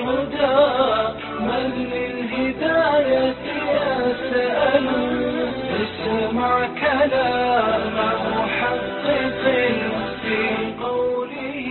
الهدى من للهداية يسأل اسمع كلام محقق في قوله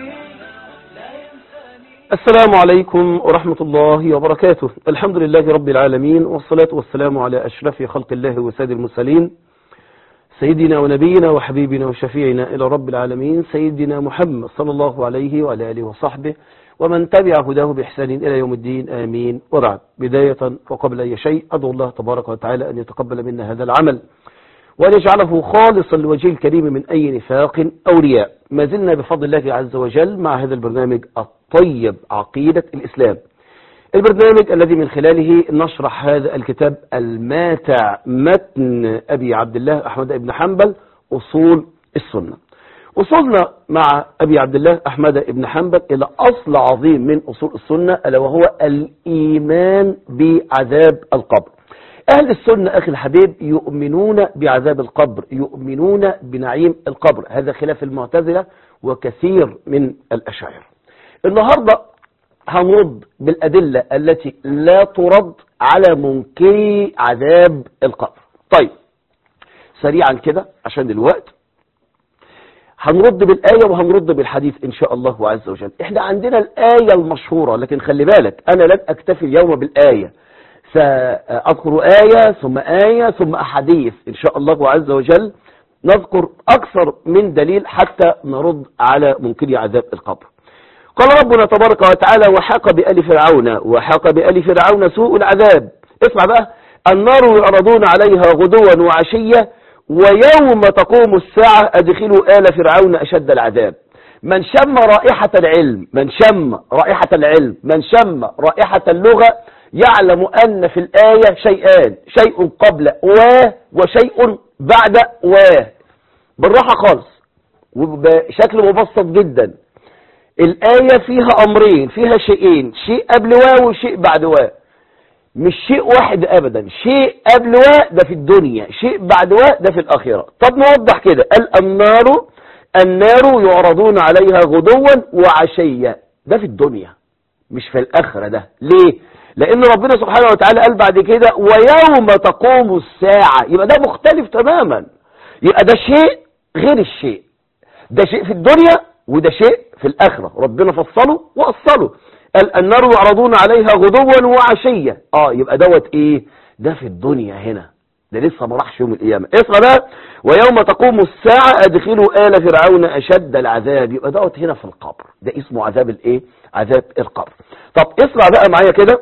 لا ينساني السلام عليكم ورحمة الله وبركاته الحمد لله رب العالمين والصلاة والسلام على أشرف خلق الله وسيد المرسلين سيدنا ونبينا وحبيبنا وشفيعنا إلى رب العالمين سيدنا محمد صلى الله عليه وعلى آله وصحبه ومن تبع هداه بإحسان إلى يوم الدين آمين وبعد بداية وقبل أي شيء أدعو الله تبارك وتعالى أن يتقبل منا هذا العمل وأن يجعله خالصا لوجه الكريم من أي نفاق أو رياء ما زلنا بفضل الله عز وجل مع هذا البرنامج الطيب عقيدة الإسلام البرنامج الذي من خلاله نشرح هذا الكتاب الماتع متن أبي عبد الله أحمد بن حنبل أصول السنة وصلنا مع أبي عبد الله أحمد بن حنبل إلى أصل عظيم من أصول السنة ألا وهو الإيمان بعذاب القبر أهل السنة أخي الحبيب يؤمنون بعذاب القبر يؤمنون بنعيم القبر هذا خلاف المعتزلة وكثير من الأشاعرة النهاردة هنرد بالأدلة التي لا ترد على منكري عذاب القبر طيب سريعا كده عشان الوقت هنرد بالآية وهنرد بالحديث إن شاء الله عز وجل إحنا عندنا الآية المشهورة لكن خلي بالك أنا لن أكتفي اليوم بالآية سأذكر آية ثم آية ثم أحاديث إن شاء الله عز وجل نذكر أكثر من دليل حتى نرد على منكري عذاب القبر قال ربنا تبارك وتعالى وحاق بآل فرعون وحاق بآل فرعون سوء العذاب اسمع بقى النار يعرضون عليها غدوا وعشية ويوم تقوم الساعة أدخلوا آل فرعون أشد العذاب من شم رائحة العلم من شم رائحة العلم من شم رائحة اللغة يعلم أن في الآية شيئان شيء قبل و وشيء بعد و بالراحة خالص وبشكل مبسط جدا الآية فيها أمرين فيها شيئين شيء قبل و وشيء بعد و مش شيء واحد أبدا شيء قبل و ده في الدنيا شيء بعد و ده في الآخرة طب نوضح كده قال النار النار يعرضون عليها غدوا وعشية ده في الدنيا مش في الآخرة ده ليه لأن ربنا سبحانه وتعالى قال بعد كده ويوم تقوم الساعة يبقى ده مختلف تماما يبقى ده شيء غير الشيء ده شيء في الدنيا وده شيء في الآخرة ربنا فصله وأصله قال النار يعرضون عليها غدوا وعشية اه يبقى دوت ايه ده في الدنيا هنا ده لسه ما راحش يوم القيامة اسمع بقى ويوم تقوم الساعة ادخلوا آل فرعون أشد العذاب يبقى دوت هنا في القبر ده اسمه عذاب الايه عذاب القبر طب اسمع بقى معايا كده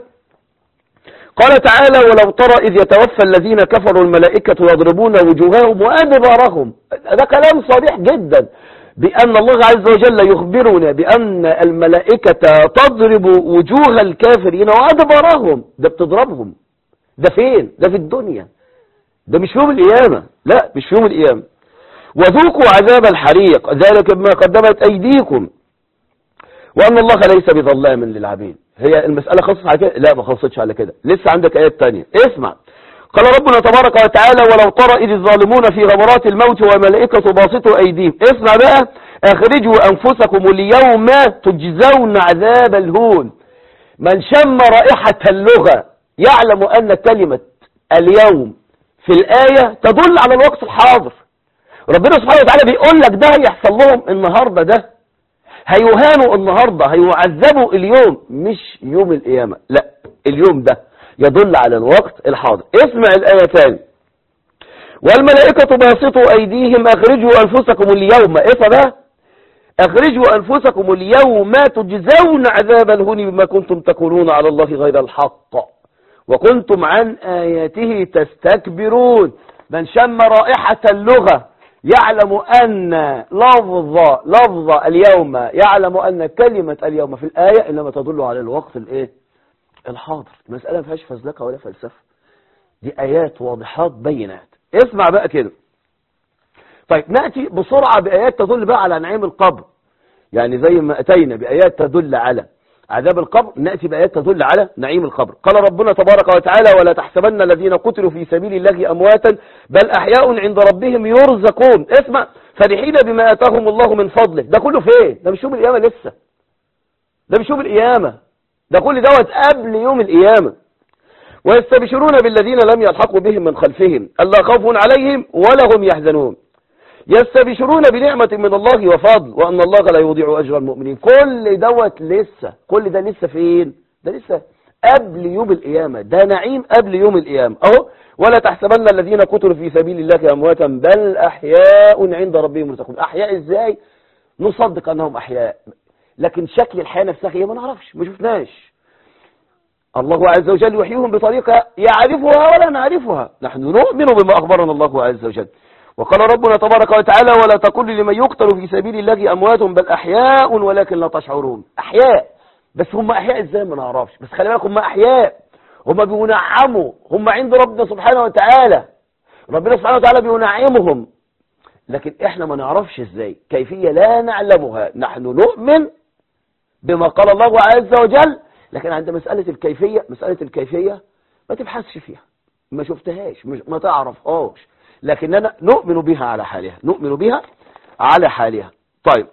قال تعالى ولو ترى إذ يتوفى الذين كفروا الملائكة يضربون وجوههم وأدبارهم ده كلام صريح جدا بأن الله عز وجل يخبرنا بأن الملائكة تضرب وجوه الكافرين وأدبارهم ده بتضربهم ده فين ده في الدنيا ده مش يوم القيامة لا مش يوم القيامة وذوقوا عذاب الحريق ذلك بما قدمت أيديكم وأن الله ليس بظلام للعبيد هي المسألة خلصت على كده لا ما خلصتش على كده لسه عندك آيات تانية اسمع قال ربنا تبارك وتعالى ولو ترى إذ الظالمون في غمرات الموت والملائكة باسطوا أيديهم اسمع بقى أخرجوا أنفسكم اليوم تجزون عذاب الهون من شم رائحة اللغة يعلم أن كلمة اليوم في الآية تدل على الوقت الحاضر ربنا سبحانه وتعالى بيقول لك ده هيحصل لهم النهاردة ده هيهانوا النهاردة هيعذبوا اليوم مش يوم القيامة لا اليوم ده يدل على الوقت الحاضر اسمع الآية تاني والملائكة باسطوا أيديهم أخرجوا أنفسكم اليوم إيه ده أخرجوا أنفسكم اليوم تجزون عذاب الهون بما كنتم تقولون على الله غير الحق وكنتم عن آياته تستكبرون من شم رائحة اللغة يعلم أن لفظ لفظ اليوم يعلم أن كلمة اليوم في الآية إنما تدل على الوقت الإيه الحاضر المسألة ما فيهاش فزلكة ولا فلسفة دي آيات واضحات بينات اسمع بقى كده طيب نأتي بسرعة بآيات تدل بقى على نعيم القبر يعني زي ما أتينا بآيات تدل على عذاب القبر نأتي بآيات تدل على نعيم القبر قال ربنا تبارك وتعالى ولا تحسبن الذين قتلوا في سبيل الله أمواتا بل أحياء عند ربهم يرزقون اسمع فرحين بما آتاهم الله من فضله ده كله فين ده مش يوم القيامة لسه ده مش يوم القيامة ده كل دوت قبل يوم القيامة ويستبشرون بالذين لم يلحقوا بهم من خلفهم ألا خوف عليهم ولا هم يحزنون يستبشرون بنعمة من الله وفضل وأن الله لا يضيع أجر المؤمنين كل دوت لسه كل ده لسه فين ده لسه قبل يوم القيامة ده نعيم قبل يوم القيامة أهو ولا تحسبن الذين قتلوا في سبيل الله أمواتا بل أحياء عند ربهم يرزقون أحياء إزاي نصدق أنهم أحياء لكن شكل الحياة نفسها هي ما نعرفش ما شفناش الله عز وجل يحييهم بطريقة يعرفها ولا نعرفها نحن نؤمن بما أخبرنا الله عز وجل وقال ربنا تبارك وتعالى ولا تقل لمن يقتل في سبيل الله أموات بل أحياء ولكن لا تشعرون أحياء بس هم أحياء إزاي ما نعرفش بس خلي بالك هم أحياء هم بينعموا هم عند ربنا سبحانه وتعالى ربنا سبحانه وتعالى بينعمهم لكن احنا ما نعرفش ازاي كيفية لا نعلمها نحن نؤمن بما قال الله عز وجل لكن عند مسألة الكيفية مسألة الكيفية ما تبحثش فيها ما شفتهاش مش ما تعرفهاش لكننا نؤمن بها على حالها نؤمن بها على حالها طيب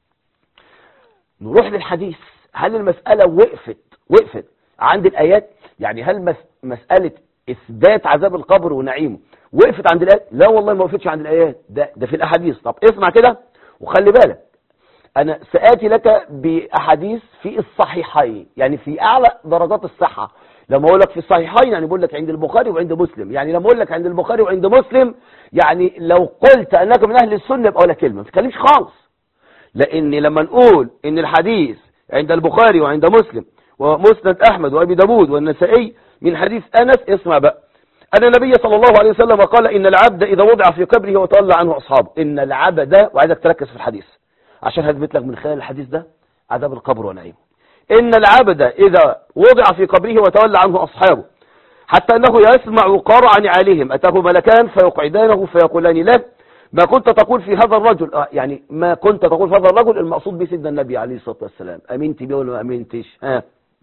نروح للحديث هل المسألة وقفت وقفت عند الآيات يعني هل مس مسألة إثبات عذاب القبر ونعيمه وقفت عند الآيات لا والله ما وقفتش عند الآيات ده, ده في الأحاديث طب اسمع كده وخلي بالك أنا سآتي لك بأحاديث في الصحيحين يعني في أعلى درجات الصحة لما أقول لك في الصحيحين يعني بقول لك عند البخاري وعند مسلم يعني لما أقول لك عند البخاري وعند مسلم يعني لو قلت أنك من أهل السنة يبقى ولا كلمة ما تتكلمش خالص لأن لما نقول إن الحديث عند البخاري وعند مسلم ومسند أحمد وأبي داود والنسائي من حديث أنس اسمع بقى أن النبي صلى الله عليه وسلم قال إن العبد إذا وضع في قبره وتولى عنه أصحابه إن العبد وعايزك تركز في الحديث عشان هثبت لك من خلال الحديث ده عذاب القبر ونعيمه إن العبد إذا وضع في قبره وتولى عنه أصحابه حتى أنه يسمع قرع نعالهم أتاه ملكان فيقعدانه فيقولان له ما كنت تقول في هذا الرجل آه يعني ما كنت تقول في هذا الرجل المقصود به سيدنا النبي عليه الصلاة والسلام أمنت به ولا ما أمنتش ها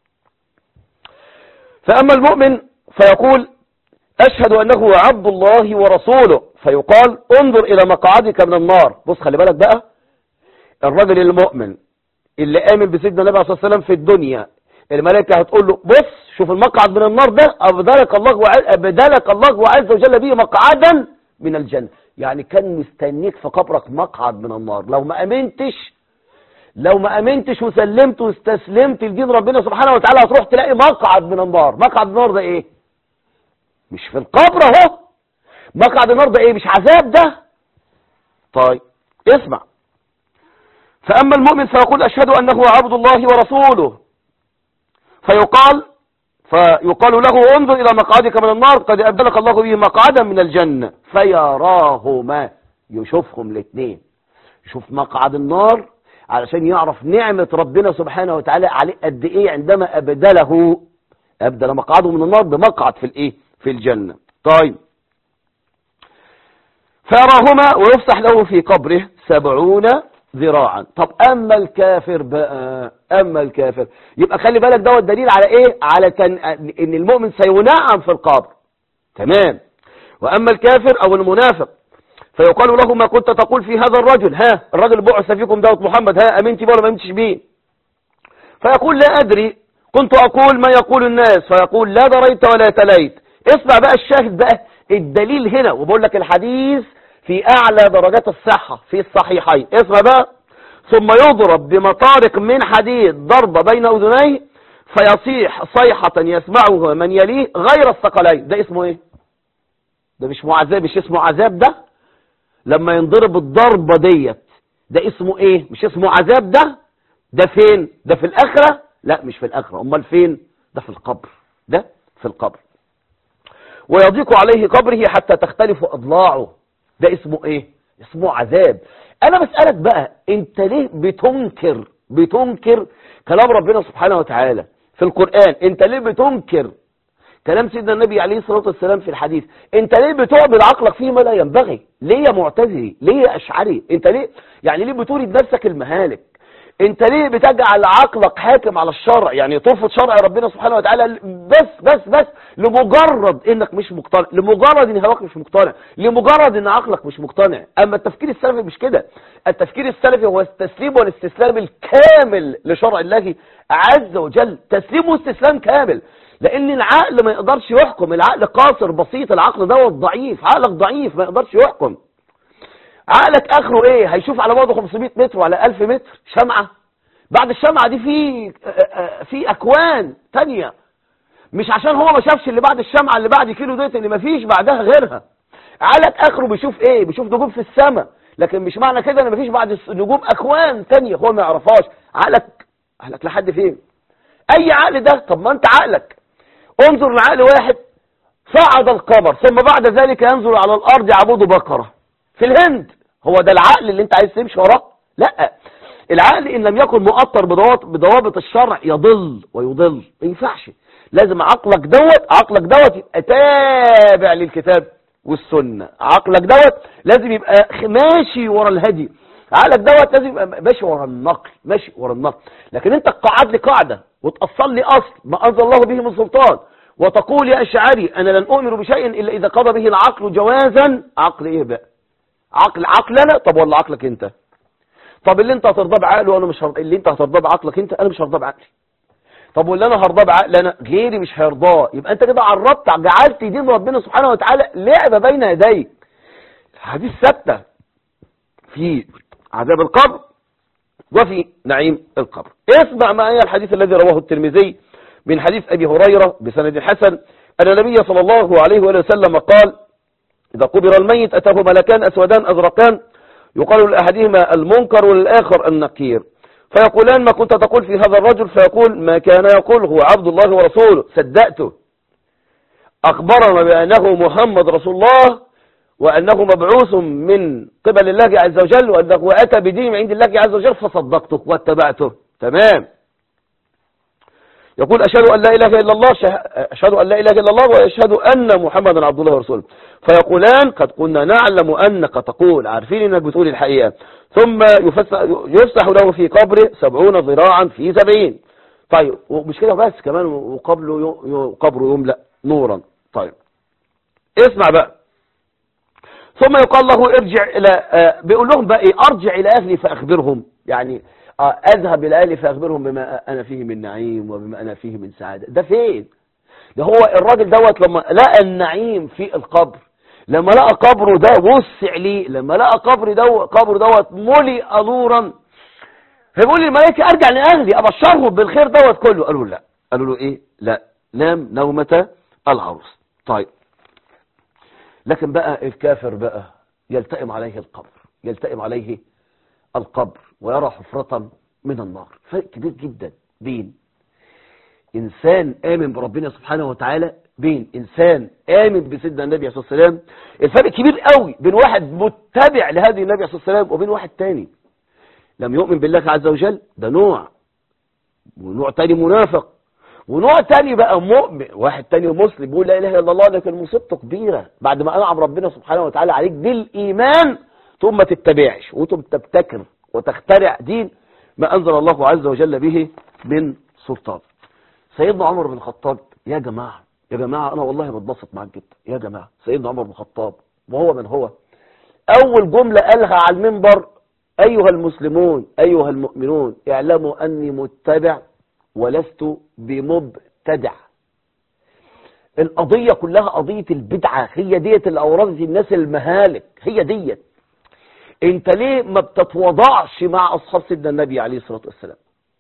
فأما المؤمن فيقول أشهد أنه عبد الله ورسوله فيقال انظر إلى مقعدك من النار بص خلي بالك بقى الرجل المؤمن اللي آمن بسيدنا النبي عليه الصلاة والسلام في الدنيا الملائكة هتقول له بص شوف المقعد من النار ده أبدلك الله أبدلك الله عز وجل به مقعدا من الجنة يعني كان مستنيك في قبرك مقعد من النار لو ما أمنتش لو ما أمنتش وسلمت واستسلمت لدين ربنا سبحانه وتعالى هتروح تلاقي مقعد من النار مقعد النار ده ايه مش في القبر اهو مقعد النار ده ايه مش عذاب ده طيب اسمع فأما المؤمن فيقول أشهد أنه عبد الله ورسوله فيقال فيقال له انظر إلى مقعدك من النار قد أبدلك الله به مقعدا من الجنة فيراهما يشوفهم الاثنين يشوف مقعد النار علشان يعرف نعمة ربنا سبحانه وتعالى عليه قد ايه عندما أبدله أبدل مقعده من النار بمقعد في الايه في الجنة طيب فيراهما ويفسح له في قبره سبعون ذراعا طب اما الكافر بقى اما الكافر يبقى خلي بالك دوت دليل على ايه على كان ان المؤمن سينعم في القبر تمام واما الكافر او المنافق فيقال له ما كنت تقول في هذا الرجل ها الرجل بعث فيكم دوت محمد ها امنت بيه ولا ما امنتش بيه فيقول لا ادري كنت اقول ما يقول الناس فيقول لا دريت ولا تليت اسمع بقى الشاهد بقى الدليل هنا وبقول لك الحديث في اعلى درجات الصحة في الصحيحين اسمع بقى ثم يضرب بمطارق من حديد ضربة بين اذنيه فيصيح صيحة يسمعه من يليه غير الثقلين ده اسمه ايه ده مش معذاب مش اسمه عذاب ده لما ينضرب الضربة ديت ده اسمه ايه مش اسمه عذاب ده ده فين ده في الاخرة لا مش في الاخرة امال فين ده في القبر ده في القبر ويضيق عليه قبره حتى تختلف اضلاعه ده اسمه ايه اسمه عذاب انا بسألك بقى انت ليه بتنكر بتنكر كلام ربنا سبحانه وتعالى في القرآن انت ليه بتنكر كلام سيدنا النبي عليه الصلاة والسلام في الحديث انت ليه بتعبد عقلك فيما لا ينبغي ليه يا معتزلي ليه يا اشعري انت ليه يعني ليه بتورد نفسك المهالك انت ليه بتجعل عقلك حاكم على الشرع يعني ترفض شرع ربنا سبحانه وتعالى بس بس بس لمجرد انك مش مقتنع لمجرد ان هواك مش مقتنع لمجرد ان عقلك مش مقتنع اما التفكير السلفي مش كده التفكير السلفي هو التسليم والاستسلام الكامل لشرع الله عز وجل تسليم واستسلام كامل لان العقل ما يقدرش يحكم العقل قاصر بسيط العقل دوت ضعيف عقلك ضعيف ما يقدرش يحكم عقلك اخره ايه هيشوف على بعد 500 متر وعلى 1000 متر شمعة بعد الشمعة دي في في اكوان تانية مش عشان هو ما شافش اللي بعد الشمعة اللي بعد كيلو ديت اللي ما فيش بعدها غيرها عقلك اخره بيشوف ايه بيشوف نجوم في السماء لكن مش معنى كده ان ما فيش بعد النجوم اكوان تانية هو ما يعرفهاش عقلك عقلك لحد فين اي عقل ده طب ما انت عقلك انظر لعقل واحد صعد القمر ثم بعد ذلك ينزل على الارض يعبد بقره في الهند هو ده العقل اللي انت عايز تمشي وراه لا العقل ان لم يكن مؤطر بضوابط, بضوابط الشرع يضل ويضل ما ينفعش لازم عقلك دوت عقلك دوت يبقى تابع للكتاب والسنة عقلك دوت لازم يبقى ماشي ورا الهدي عقلك دوت لازم يبقى ماشي ورا النقل ماشي ورا النقل لكن انت قعد لي قاعدة وتأصل لي أصل ما أنزل الله به من سلطان وتقول يا أشعري أنا لن أؤمن بشيء إلا إذا قضى به العقل جوازا عقل إيه بقى عقل عقلنا طب ولا عقلك انت طب اللي انت هترضاه بعقله وانا مش هرضى اللي انت هترضاه بعقلك انت انا مش هرضاه بعقلي طب واللي انا هرضاه بعقلي انا غيري مش هيرضاه يبقى انت كده عرضت جعلت دين ربنا سبحانه وتعالى لعبه بين يديك الحديث ثابته في عذاب القبر وفي نعيم القبر اسمع معي الحديث الذي رواه الترمذي من حديث ابي هريره بسند حسن ان النبي صلى الله عليه وسلم قال إذا قبر الميت أتاه ملكان أسودان أزرقان يقال لأحدهما المنكر وللآخر النكير فيقولان ما كنت تقول في هذا الرجل فيقول ما كان يقول هو عبد الله ورسوله صدقته أخبرنا بأنه محمد رسول الله وأنه مبعوث من قبل الله عز وجل وأنه أتى بدين عند الله عز وجل فصدقته واتبعته تمام يقول أشهد أن لا إله إلا الله أشهد أن لا إله إلا الله وأشهد أن محمدا عبد الله ورسوله فيقولان قد كنا نعلم أنك تقول عارفين أنك بتقول الحقيقة ثم يفسح له في قبره سبعون ذراعا في سبعين طيب ومش كده بس كمان وقبله قبره يملأ نورا طيب اسمع بقى ثم يقال له ارجع إلى بيقول لهم بقى ايه ارجع إلى أهلي فأخبرهم يعني اذهب الى اهلي فاخبرهم بما انا فيه من نعيم وبما انا فيه من سعادة ده فين ده هو الراجل دوت لما لقى النعيم في القبر لما لقى قبره ده وسع ليه لما لقى قبر دو قبره دوت ملئ نورا فيقول لي الملائكه ارجع لاهلي ابشرهم بالخير دوت كله قالوا لا قالوا له ايه لا نام نومة العروس طيب لكن بقى الكافر بقى يلتئم عليه القبر يلتئم عليه القبر ويرى حفرة من النار فرق كبير جدا بين إنسان آمن بربنا سبحانه وتعالى بين إنسان آمن بسيدنا النبي عليه الصلاة والسلام الفرق كبير قوي بين واحد متبع لهذه النبي عليه الصلاة والسلام وبين واحد تاني لم يؤمن بالله عز وجل ده نوع ونوع تاني منافق ونوع تاني بقى مؤمن واحد تاني مسلم بيقول لا إله إلا الله لكن مصيبته كبيرة بعد ما أنعم ربنا سبحانه وتعالى عليك بالإيمان ثم تتبعش وثم تبتكر وتخترع دين ما أنزل الله عز وجل به من سلطان سيدنا عمر بن الخطاب يا جماعة يا جماعة أنا والله بتبسط معاك جدا يا جماعة سيدنا عمر بن الخطاب وهو من هو أول جملة قالها على المنبر أيها المسلمون أيها المؤمنون اعلموا أني متبع ولست بمبتدع القضية كلها قضية البدعة هي ديت اللي أوردت الناس المهالك هي ديت انت ليه ما بتتوضعش مع أصحاب سيدنا النبي عليه الصلاة والسلام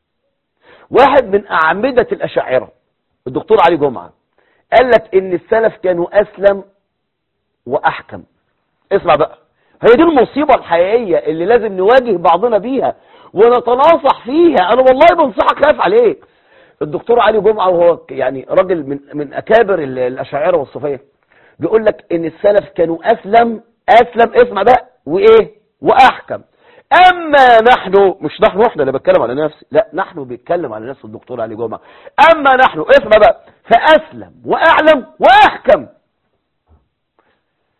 واحد من أعمدة الأشاعرة الدكتور علي جمعة قال لك ان السلف كانوا أسلم وأحكم اسمع بقى هي دي المصيبة الحقيقية اللي لازم نواجه بعضنا بيها ونتناصح فيها انا والله بنصحك خايف عليك الدكتور علي جمعة وهو يعني راجل من من اكابر الاشاعره والصوفيه بيقول لك ان السلف كانوا اسلم اسلم اسمع بقى وايه واحكم اما نحن مش نحن احنا اللي بتكلم على نفسي لا نحن بيتكلم على نفس الدكتور علي جمعة اما نحن اسمع بقى فاسلم واعلم واحكم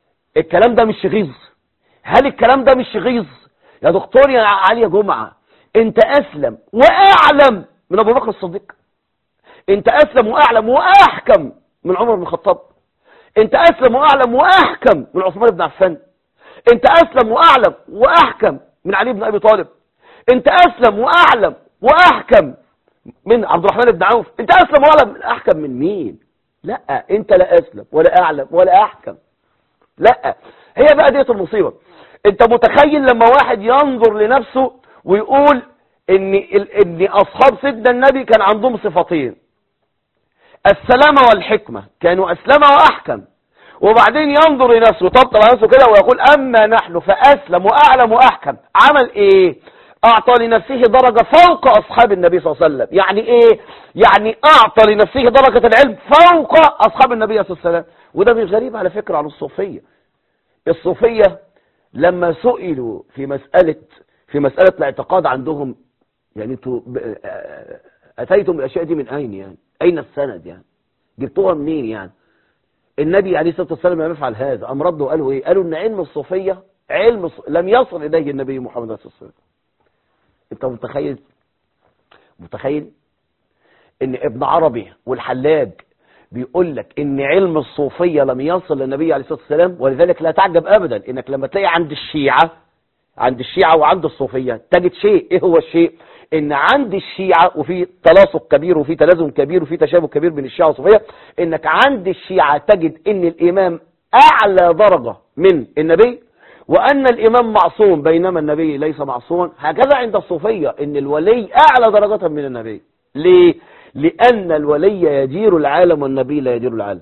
الكلام ده مش غيظ هل الكلام ده مش غيظ يا دكتور يا علي يا جمعة انت اسلم واعلم من ابو بكر الصديق انت اسلم واعلم واحكم من عمر بن الخطاب انت اسلم واعلم واحكم من عثمان بن عفان انت اسلم واعلم واحكم من علي بن ابي طالب انت اسلم واعلم واحكم من عبد الرحمن بن عوف انت اسلم واعلم احكم من مين لا انت لا اسلم ولا اعلم ولا احكم لا هي بقى ديت المصيبه انت متخيل لما واحد ينظر لنفسه ويقول ان ان اصحاب سيدنا النبي كان عندهم صفتين السلامه والحكمه كانوا اسلم واحكم وبعدين ينظر لنفسه يطبطب على نفسه كده ويقول اما نحن فاسلم واعلم واحكم عمل ايه اعطى لنفسه درجة فوق اصحاب النبي صلى الله عليه وسلم يعني ايه يعني اعطى لنفسه درجة العلم فوق اصحاب النبي صلى الله عليه وسلم وده مش غريب على فكرة عن الصوفية الصوفية لما سئلوا في مسألة في مسألة الاعتقاد عندهم يعني انتوا ب- اتيتم الاشياء دي من اين يعني اين السند يعني جبتوها منين يعني النبي عليه الصلاة والسلام لم يفعل هذا أم ردوا قالوا إيه قالوا إن علم الصوفية علم الص- لم يصل إليه النبي محمد صلى الله عليه وسلم أنت متخيل متخيل إن ابن عربي والحلاج بيقول لك إن علم الصوفية لم يصل للنبي عليه الصلاة والسلام ولذلك لا تعجب أبدا إنك لما تلاقي عند الشيعة عند الشيعة وعند الصوفية تجد شيء إيه هو الشيء ان عند الشيعة وفي تلاصق كبير وفي تلازم كبير وفي تشابه كبير بين الشيعة والصوفية انك عند الشيعة تجد ان الامام اعلى درجة من النبي وان الامام معصوم بينما النبي ليس معصوما هكذا عند الصوفية ان الولي اعلى درجة من النبي ليه لان الولي يدير العالم والنبي لا يدير العالم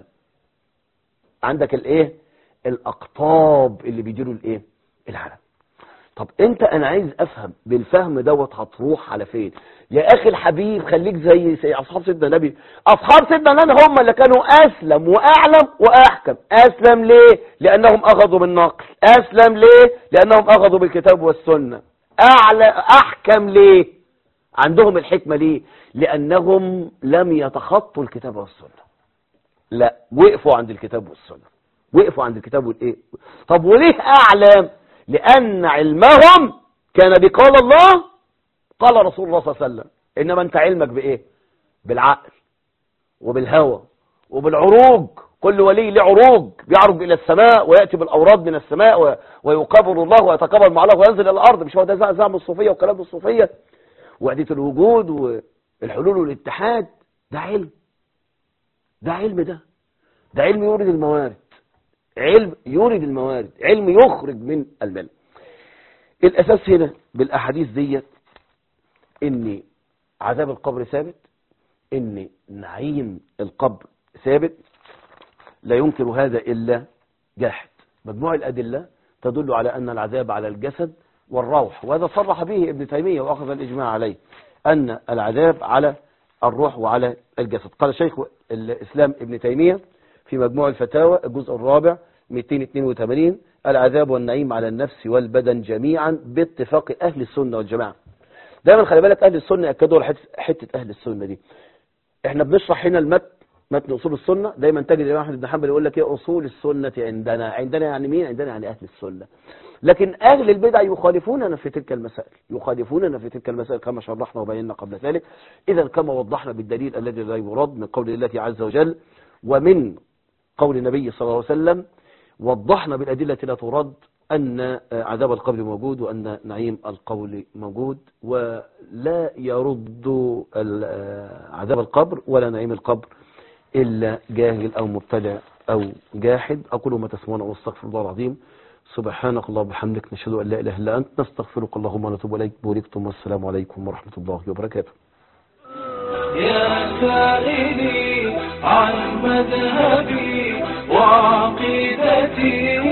عندك الايه الاقطاب اللي بيديروا الايه العالم طب انت انا عايز افهم بالفهم دوت هتروح على فين يا اخي الحبيب خليك زي, زي اصحاب سيدنا النبي اصحاب سيدنا النبي هم اللي كانوا اسلم واعلم واحكم اسلم ليه لانهم اخذوا بالنقل اسلم ليه لانهم اخذوا بالكتاب والسنه اعلى احكم ليه عندهم الحكمه ليه لانهم لم يتخطوا الكتاب والسنه لا وقفوا عند الكتاب والسنه وقفوا عند الكتاب والايه طب وليه اعلم لأن علمهم كان بقال الله قال رسول الله صلى الله عليه وسلم إنما أنت علمك بإيه بالعقل وبالهوى وبالعروج كل ولي له عروج بيعرج إلى السماء ويأتي بالأوراد من السماء و- ويقابل الله ويتقابل مع الله وينزل إلى الأرض مش هو ده زع- زعم الصوفية وكلام الصوفية وحدة الوجود والحلول والاتحاد ده علم ده علم ده ده علم يورد الموارد علم يورد الموارد علم يخرج من المال الأساس هنا بالأحاديث ديت إن عذاب القبر ثابت إن نعيم القبر ثابت لا ينكر هذا إلا جاحد مجموع الأدلة تدل على أن العذاب على الجسد والروح وهذا صرح به ابن تيمية وأخذ الإجماع عليه أن العذاب على الروح وعلى الجسد قال شيخ الإسلام ابن تيمية في مجموع الفتاوى الجزء الرابع 282 العذاب والنعيم على النفس والبدن جميعا باتفاق أهل السنة والجماعة دايما خلي بالك أهل السنة أكدوا على حتة- حتة أهل السنة دي احنا بنشرح هنا المتن متن أصول السنة دايما تجد الإمام أحمد بن حنبل يقول لك ايه أصول السنة عندنا عندنا يعني مين عندنا يعني أهل السنة لكن أهل البدع يخالفوننا في تلك المسائل يخالفوننا في تلك المسائل كما شرحنا وبينا قبل ذلك إذا كما وضحنا بالدليل الذي لا يرد من قول الله عز وجل ومن قول النبي صلى الله عليه وسلم وضحنا بالأدلة لا ترد أن عذاب القبر موجود وأن نعيم القول موجود ولا يرد ال- عذاب القبر ولا نعيم القبر إلا جاهل أو مبتدع أو جاحد أقول ما تسمعون واستغفر الله العظيم سبحانك اللهم وبحمدك نشهد أن لا إله إلا أنت نستغفرك اللهم ونتوب إليك بوركتم والسلام عليكم ورحمة الله وبركاته يا سائلي عن مذهبي وعقيدتي